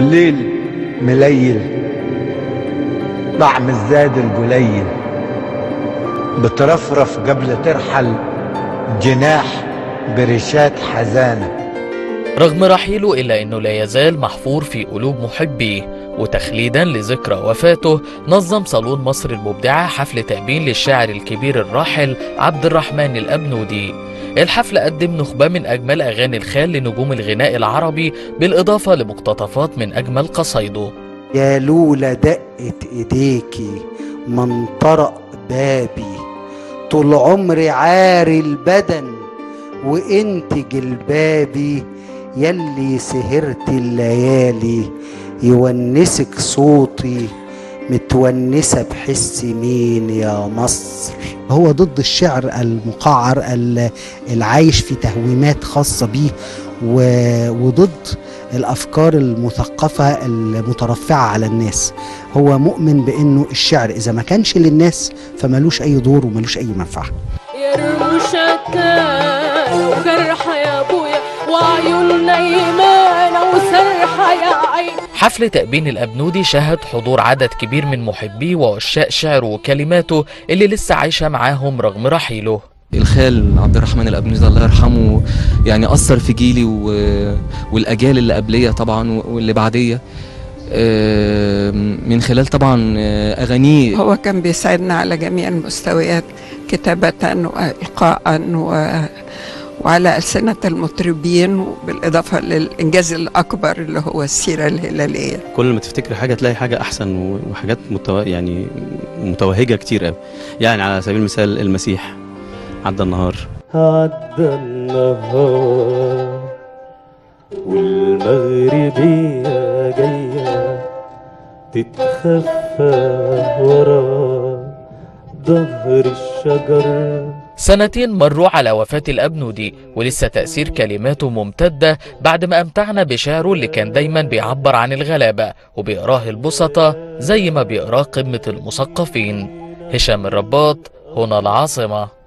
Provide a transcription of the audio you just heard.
والليل مليل طعم الزاد القليل بترفرف قبل ترحل جناح بريشات حزانة رغم رحيله إلا أنه لا يزال محفور في قلوب محبيه وتخليدا لذكرى وفاته نظم صالون مصر المبدعة حفل تأبين للشاعر الكبير الراحل عبد الرحمن الأبنودي الحفل قدم نخبة من أجمل أغاني الخال لنجوم الغناء العربي بالإضافة لمقتطفات من أجمل قصايده يا لولا دقة ايديكي من طرق بابي طول عمري عاري البدن وانت جلبابي يلي سهرت الليالي يونسك صوتي متونسة بحس مين يا مصر هو ضد الشعر المقعر العايش في تهويمات خاصة بيه وضد الافكار المثقفه المترفعه على الناس هو مؤمن بانه الشعر اذا ما كانش للناس فمالوش اي دور ومالوش اي منفعه يرمشك وجرح يا ابويا وعيون نايمانه وسرحه يا عين حفل تأبين الأبنودي شهد حضور عدد كبير من محبيه وعشاق شعره وكلماته اللي لسه عايشة معاهم رغم رحيله الخال عبد الرحمن الابنودي الله يرحمه يعني اثر في جيلي و... والاجيال اللي قبليه طبعا واللي بعديه من خلال طبعا اغانيه هو كان بيساعدنا على جميع المستويات كتابة وإلقاء و... وعلى ألسنة المطربين بالإضافة للإنجاز الأكبر اللي هو السيرة الهلالية كل ما تفتكر حاجة تلاقي حاجة أحسن وحاجات متو... يعني متوهجة كتير قوي يعني على سبيل المثال المسيح عدى النهار عدى النهار والمغربية جاية تتخفى ورا ظهر الشجر سنتين مروا على وفاة الأبنودي ولسه تأثير كلماته ممتدة بعد ما أمتعنا بشعره اللي كان دايما بيعبر عن الغلابة وبيقراه البسطة زي ما بيقراه قمة المثقفين هشام الرباط هنا العاصمة